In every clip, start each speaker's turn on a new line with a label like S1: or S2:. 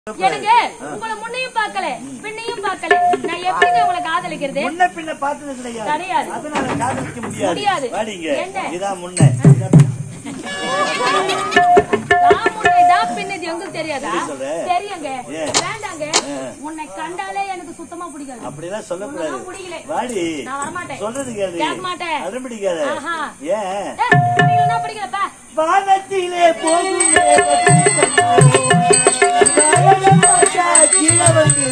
S1: எனக்கு உங்களை முன்னையும் பார்க்கல பின்னையும் பார்க்கல நான் எப்படிங்க உங்களை காதலிக்கிறது
S2: முன்ன பின்ன பார்த்தது கிடையாது
S1: கிடையாது.
S2: அதனால காதலிக்க முடியாது
S1: முடியாது.
S2: வாடிங்க
S1: என்ன?
S2: இதான் முன்ன
S1: நான் முன்னை தான் பின்னது எங்களுக்கு தெரியாதா
S2: சரி சொல்றேன்.
S1: தெரியுங்க
S2: ஏன்?
S1: வேண்டாங்க உன்னை கண்டாலே எனக்கு சுத்தமா பிடிக்காது
S2: அப்படிலாம் சொல்லக்கூடாது
S1: உன்னதான் பிடிக்கல.
S2: வாடி
S1: நான் வரமாட்டேன்.
S2: சொல்றது கேளு
S1: கேட்க மாட்டேன்.
S2: அது பிடிக்காது
S1: ஆஹா.
S2: ஏன்
S1: ஏய், பிடிக்கலன்னா பிடிக்கலப்பா
S2: வானத்திலே போகும் கீழே வந்து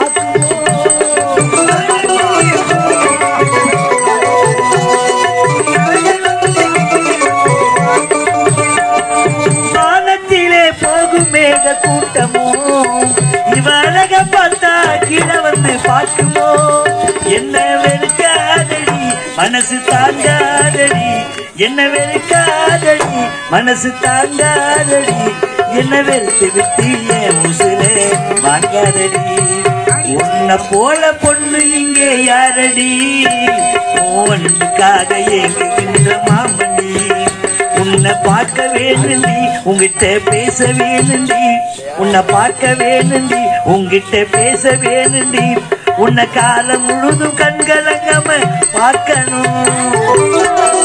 S2: வானத்திலே போகும் மேக கூட்டமோ இவழக பார்த்தா கீழே வந்து பார்க்குமோ என்ன வெறுக்காதடி மனசு தாங்காதடி என்ன வெறுக்காதடி மனசு தாங்காதடி என்ன வெறுத்து விட்டு என் முசுலே வாங்காதடி உன்னை போல பொண்ணு இங்கே யாரடி ஓவனுக்காக ஏங்குகின்ற மாமணி உன்னை பார்க்க வேணுண்டி உங்கிட்ட பேச வேணுண்டி உன்னை பார்க்க வேணுண்டி உங்கிட்ட பேச வேணுண்டி உன்னை காலம் முழுதும் கண்கலங்காம பார்க்கணும்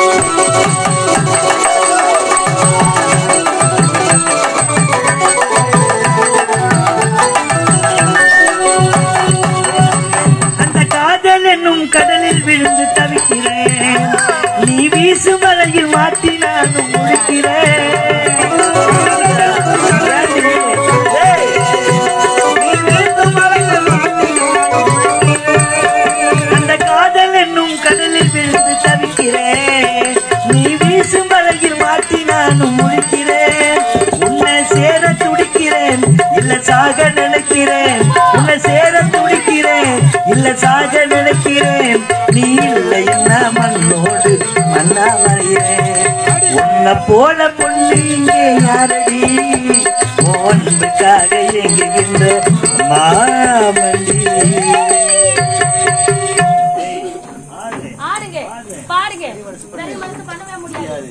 S2: அந்த காதல் என்னும் கடலில் விழுந்து தவிக்கிறேன் நீ வீசும் வலையில் மாட்டி நானும் முழிக்கிறேன் ஏய், நீ வீசும் வலையில் மாட்டி நானும் முழிக்கிறேன். அந்த காதல் என்னும் கடலில் விழுந்து தவிக்கிறேன் நீ வீசும் வலையில் மாட்டி நானும் முழிக்கிறேன் உன்னை சேர துடிக்கிறேன் இல்ல சாக நினைக்கிறேன் உன்னை சேர துடிக்கிறேன் இல்ல சாக நினைக்கிறேன் நீ இல்லை என்ன மண்ணோடு மண்ணா மறைகிறேன் உன்னை போல பொண்ணு இங்கே யாரடி ஒன்றுக்காக இயங்குகின்ற மாமல்லி
S1: ஆடுங்க பாடுங்க ரெண்டு மனசு பண்ணவே முடியாது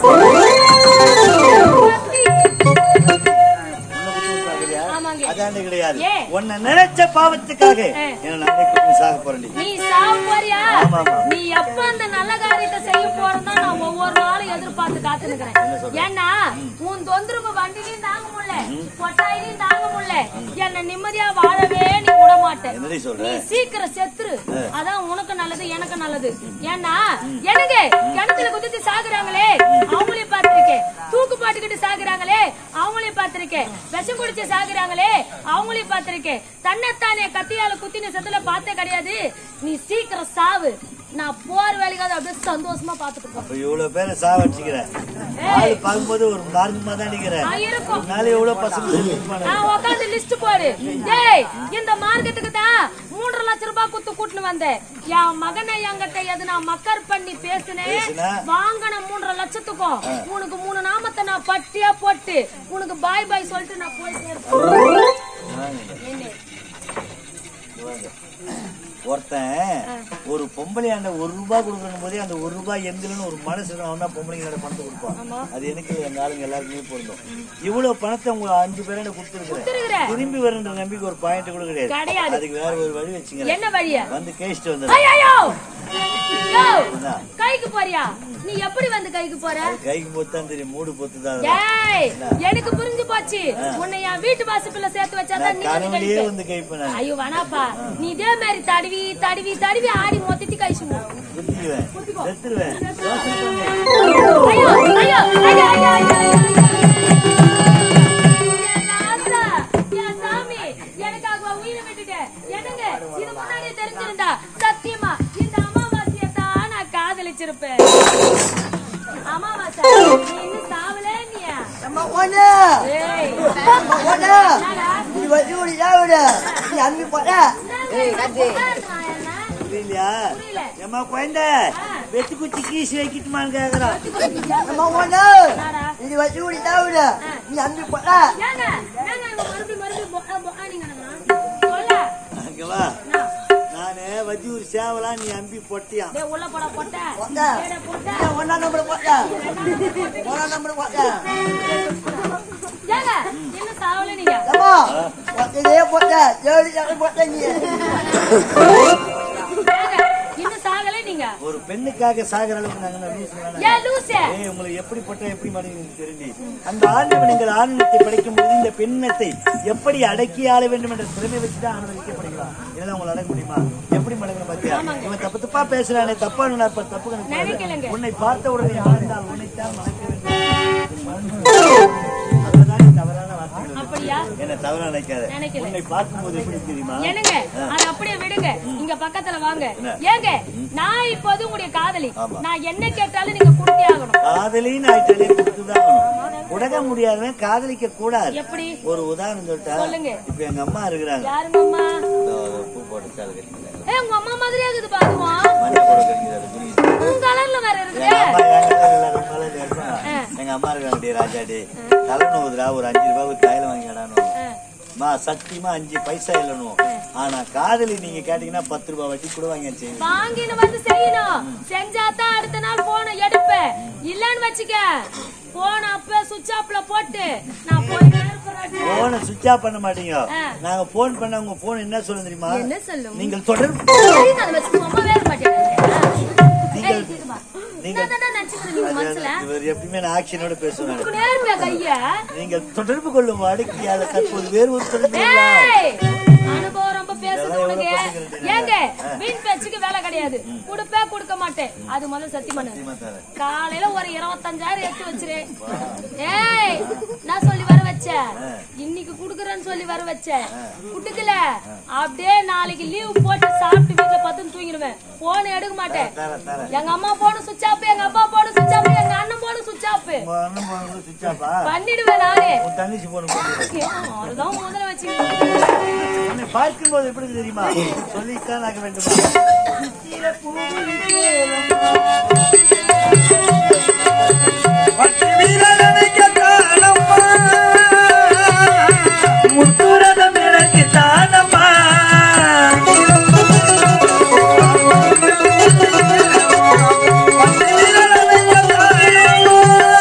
S1: முடியாது ஆமாங்க
S2: அதாண்ட கிடையாது
S1: ஏன்?
S2: உன்னை நினைச்ச பாவத்துக்காக
S1: ஆ.
S2: என்ன நானே கூட்டி சாக போறேன்
S1: நீ சாவு போறியா
S2: ஆமா, ஆமா.
S1: நீ எப்ப அந்த நல்ல காரியத்தை செய்ய போறதா நான் ஒவ்வொரு நாளும் எதிர்பார்த்து காத்து நிக்கிறேன் ஏன்னா உன் தொந்தரவு வண்டிலையும் தாங்க முடியல கொட்டாயிலையும் தாங்க முடியல என்ன நிம்மதியா வாழவே நீ விட மாட்டேன்
S2: என்னடி சொல்ற
S1: நீ சீக்கிரம் செத்துரு அதான் உனக்கு நல்லது எனக்கு நல்லது ஏன்னா எனக்கு கிணத்துல குதிச்சு சாகுறாங்களே அவங்களையும் பார்த்திருக்கேன் தூக்கு பாட்டுக்கிட்டு சாகுறாங்களே அவங்களையும் பார்த்திருக்கேன் விஷம் குடிச்சு சாகுறாங்களே அவங்களையும் பார்த்திருக்கேன் தன்னைத்தானே கத்தியால குத்தின செத்துல பார்த்தே கிடையாது நீ சீக்கிரம் சாவு நான் போற வேலைக்காவது அப்படியே சந்தோஷமா பாத்துட்டு போ
S2: இப்ப இவ்வளவு பேரை சாவடிச்சுக்கிறேன் ஆளு பார்க்கும்போது ஒரு மார்க்கமா தான் அடிக்கிறேன்
S1: நான் இருக்கும்
S2: நாளை எவ்வளவு பசங்க செத்துருப்பானுங்க.
S1: நான் உட்காந்து லிஸ்ட் போடு டேய் இந்த மார்க்கெட்டுக்கு தான் மூன்றரை லட்சம் ரூபாய் குத்து கூட்டுன்னு வந்தேன் என் மகனை என்கிட்ட எது நான் மக்கர் பண்ணி பேசினேன்
S2: பேசுன?
S1: வாங்கின மூன்றரை லட்சத்துக்கும் உனக்கு மூணு நாமத்தை நான் பட்டியா போட்டு உனக்கு பாய் பாய் சொல்லிட்டு நான் போயிட்டே இருப்பேன் என்ன?
S2: ஒருத்தன் ஒரு பொம்பளையாண்ட ஒரு ரூபாய் கொடுக்கணும் போதே அந்த ஒரு ரூபாய் எந்திரன்னு ஒரு மனசு அவன் தான் பொம்பளைங்களோட பணத்தை கொடுப்பான் அது எனக்கு இல்ல, எங்க ஆளுங்க எல்லாருக்குமே பொருந்தும் இவ்வளவு பணத்தை உங்க அஞ்சு பேரை கொடுத்துருக்கிறேன்
S1: கொடுத்திருக்கிறேன்.
S2: திரும்பி வருன்ற நம்பிக்கை ஒரு பாயிண்ட் கூட கிடையாது
S1: கிடையாது.
S2: அதுக்கு வேற ஒரு வழி வச்சுங்க
S1: என்ன வழியா
S2: வந்து கேஸ்ட் வந்து
S1: ஐயோ யோ,
S2: என்ன?
S1: கைக்கு போறியா நீ எப்படி வந்து கைக்கு போற
S2: கைக்கு பொத்து தான் தெரியும் மூடு பொத்து தான்
S1: ஏய் எனக்கு புரிஞ்சு போச்சு உன்னை என் வீட்டு வாசப்பிள்ள சேர்த்து வச்சாதான் நீ வந்து
S2: கனவுலயே
S1: கழிப்ப.
S2: வந்து கைப்பேன் நான்
S1: ஐயோ வேணாப்பா நீ இதே மாதிரி தடவி தடவி தடவி ஆடி மொத்தத்தி கழிச்சுங்க
S2: குத்திக்குவேன் செத்துருவேன்
S1: ஐயோ ஐயோ ஐயோ ஐயோ ஐயோ என் ஆசா, என் சாமி, எனக்காக உன் உயிரை விட்டுட்ட. என்னங்க, இது முன்னாடியே தெரிஞ்சிருந்தா, சத்தியமா இந்த அமாவாசையை தான் நான் காதலிச்சிருப்பேன். அமாவாசை, நீ இன்னும் சாவலே நீயா?
S3: அம்மா ஒண்ணு
S1: ஏய்,
S3: அம்மா ஒண்ணு
S1: என்னடா?
S3: இது வந்து ஒரு யாவோட நீ அம்மி போட
S1: என்னங்க, நான் என்ன?
S2: புரியலையா
S1: புரியல.
S2: ஏமா குழந்தை வெத்து குச்சி கீசி வைக்கட்டுமான்னு கேக்குறான்
S3: அம்மா ஒண்ணு
S1: என்னடா?
S3: இது வந்து ஒரு யாவோட நீ அம்மி போட
S1: ஏங்க, ஏங்க இவன் மறுபடியும் மறுபடியும் பொ- பொக்கானீங்கண்ணா? சொல்ல.
S2: அங்க வா
S1: என்ன?
S2: நானு வத்தி ஒரு சேவலா நீ அம்பி பொட்டியான்
S1: டேய், உள்ள போடா பொட்டை.
S3: போட
S1: ஏடா பொட்டை.
S3: ஒன்னா நம்பர் போட ஒன்னா நம்பர் போட
S1: ஏங்க, என்ன சாவல நீங்க
S3: ஏம்மா, ஒத்தையிலே போட்ட, ஜோடி ஜோடி போட்ட நீ.
S1: ஏங்க, இன்னும் சாகல நீங்க
S2: ஒரு பெண்ணுக்காக சாகிற அளவுக்கு நாங்க என்ன லூசு வேணாம்.
S1: ஏன் லூசே
S2: ஏய், உங்களுக்கு எப்படிப்பட்ட எப்படி மனிதனுக்கு தெரிஞ்சு அந்த ஆண்டவன் நீங்கள் ஆனந்தத்தை படைக்கும் போது இந்த பெண்ணத்தை எப்படி அடக்கி ஆள வேண்டும் என்ற திறமை வச்சுதான் ஆனந்திக்கப்படுகிறான் இதெல்லாம் உங்களை அடக்க முடியுமா எப்படி மடங்கணும் பாத்தியா இவன் தப்பு தப்பா பேசுறானே தப்பா நினைப்ப தப்பு கணக்கு
S1: நினைக்கலைங்க.
S2: உன்னை பார்த்த உடனே ஆழ்ந்தால் உன்னைத்தான் மறக்க வேண்டும் அதுதான் நீ தவறான வார்த்தைகள்
S1: அப்படியா
S2: என்ன தவறா நினைக்காத
S1: நினைக்கல.
S2: உன்னை பார்க்கும்போது எப்படி தெரியுமா
S1: என்னங்க அது அப்படியே விடுங்க இங்க பக்கத்துல வாங்க ஏங்க நான் இப்போது உங்களுடைய காதலி நான் என்ன கேட்டாலும் நீங்க கொடுத்தே ஆகணும்
S2: காதலின்னு ஆயிட்டாலே கொடுத்துதான் ஆகணும். உடக முடியாதவன் காதலிக்க கூடாது
S1: எப்படி
S2: ஒரு உதாரணம் சொல்லிட்டா
S1: சொல்லுங்க.
S2: இப்ப எங்க அம்மா இருக்கிறாங்க
S1: யாருங்க அம்மா
S2: இதோ ஒரு பூ போட்டு சேலை கட்டிக்கிறாங்க.
S1: ஏ உங்க அம்மா மாதிரியே இருக்குது பாதுவா
S2: மணி போட கட்டிக்கிறாரு, புரியுது.
S1: உங்க கலர்ல வேற இருக்கு
S2: எங்க அம்மா என் கலர் இல்ல, ரொம்ப கலர்ல இருப்பாங்க. எங்க அம்மா இருக்காங்க டேய் ராஜாடி தலை நோவுதுடா ஒரு அஞ்சு ரூபாய்க்கு தையல் வாங்கிடானு மா சத்தியமா அஞ்சு பைசா இல்லணும் ஆனா காதலி நீங்க கேட்டீங்கன்னா பத்து ரூபாய் வட்டி கூட வாங்கி செய்யுங்க
S1: வாங்கின்னு வந்து செய்யணும் செஞ்சாதான் அடுத்த நாள் போன எடுப்பேன் இல்லன்னு வச்சுக்க போன அப்ப சுவிட்ச் ஆஃப்ல போட்டு நான் போய் நேரப்பறாட்டி.
S2: போனை சுவிட்ச் ஆஃப் பண்ண மாட்டீங்க
S1: ஆ.
S2: நாங்க போன் பண்ண உங்க போன் என்ன சொல்லும் தெரியுமா
S1: என்ன சொல்லும்
S2: நீங்கள் தொடர்பு
S1: சரி, நான் அதை வச்சு சும்மா வேற மாட்டேன்
S2: நீங்கள்
S1: ஏய், இதுவா.
S2: நீங்கள்
S1: நான் தானே நினைச்சுக்கிறேன் நீங்க மனசுல
S2: இவர் எப்பயுமே நான் ஆக்ஷனோட பேசுவேன்
S1: உனக்கு நேர்மையா கைய
S2: நீங்கள் தொடர்பு கொள்ளும் வாடிக்கையாளர் தற்போது வேறு ஒரு தொடர்பு இல்லை.
S1: ஏய், அனுபவம் ரொம்ப பேசுது
S2: இதெல்லாம்
S1: உனக்கு
S2: எவ்வளவு பசங்களுக்கு
S1: ஏங்க வீண் பேச்சுக்கு வேலை கிடையாது கொடுப்பே கொடுக்க மாட்டேன் அது முதல்ல சத்தியம் பண்ணு
S2: சத்தியமா தரேன்.
S1: காலையில ஒரு இருபத்தஞ்சாயிரம் எடுத்து வச்சிரு ஏய் நான் சொல்லி வர வச்சேன் இன்னைக்கு குடுக்கறேன்னு சொல்லி வர வச்சேன் குடுக்கல அப்படியே நாளைக்கு லீவ் போட்டு சாப்பிட்டு வீட்டுல பத்து தூங்கிடுவேன் போன் எடுக்க மாட்டேன்
S2: தரேன், தரேன்.
S1: எங்க அம்மா போன சுவிட்ச் ஆஃப் எங்க அப்பா போன சுவிட்ச் ஆஃப் எங்க அண்ணன் போன சுவிட்ச் ஆஃப்
S2: உங்க அண்ணன் போன் வந்து switch off ஆ?
S1: பண்ணிடுவேன் நானே
S2: உன் தங்கச்சி போன் போடு.
S1: அதுதான் முதல்ல வச்சு
S2: உன்னை பார்க்கும்போது எப்படி இருக்கு தெரியுமா சொல்லித்தான் ஆக வேண்டுமா
S4: பட்டு வீரனுக்கு தானம்மா முத்துரதம் எனக்கு தானம்மா பட்டு வீரனுக்கு தானம்மா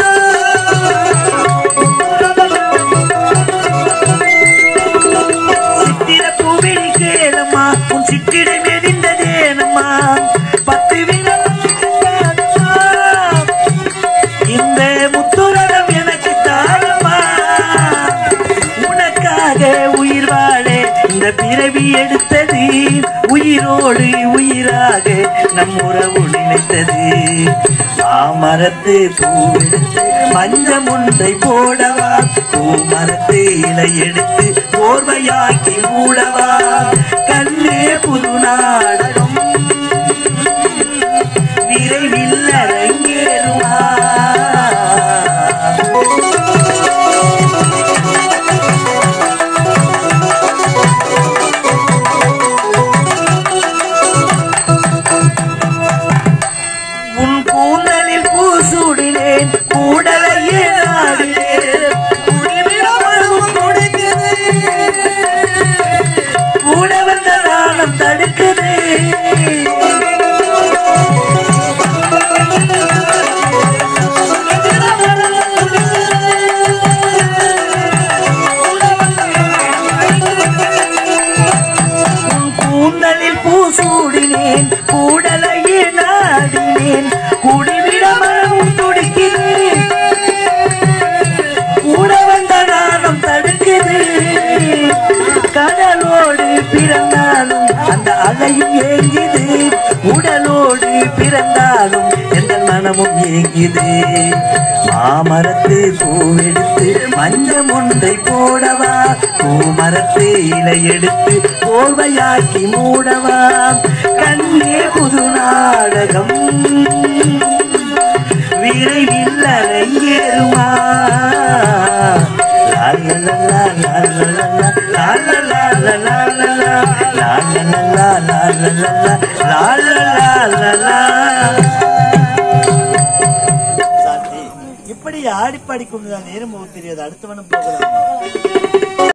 S4: சித்திர பூவிழி கேளம்மா உன் சித்திரை மெதிந்ததேனம்மா பத்து வீரனுக்கு தானம்மா இந்த முத்துரகம் எனக்கு தாரமா உனக்காக உயிர் வாழ இந்த பிறவி எடுத்தது உயிரோடு உயிராக நம் உறவு நினைத்தது மாமரத்து பூவெடுத்து மஞ்சம் ஒன்றை போடவா பூமரத்து இலை எடுத்து போர்வையாக்கி மூடவா கண்ணே புது நாடகம் விரைவில் அரங்கேறுமா உன் கூந்தலில் பூசூடினேன் கூடலையே நாடினேன் குடிவிடமழும் கொடுக்குது கூட வந்த நாணம் தடுக்குது உன் கூந்தலில் பூசூடினேன் கூடலையே நாடினேன் குடிவிட மனம் துடிக்கிறேன் கூட வந்த நாணம் தடுக்குது கடலோடு பிறந்தாலும் அந்த அலையும் ஏங்குது உடலோடு பிறந்தாலும் எந்த மனமும் ஏங்குது மாமரத்து பூவெடுத்து மஞ்சம் ஒன்றை போடவா பூமரத்து இலை எடுத்து போர்வையாக்கி மூடவா கண்ணே புது நாடகம் விரைவில் அரங்கேறுமா லாலலலா, லாலலலா, லாலலலலா, லாலலலா, லாலலலா, லாலலலலா.
S2: சாந்தி இப்படி ஆடிப்பாடி கொண்டுதான் நேரம் போக தெரியாது அடுத்தவனும் போகலாம்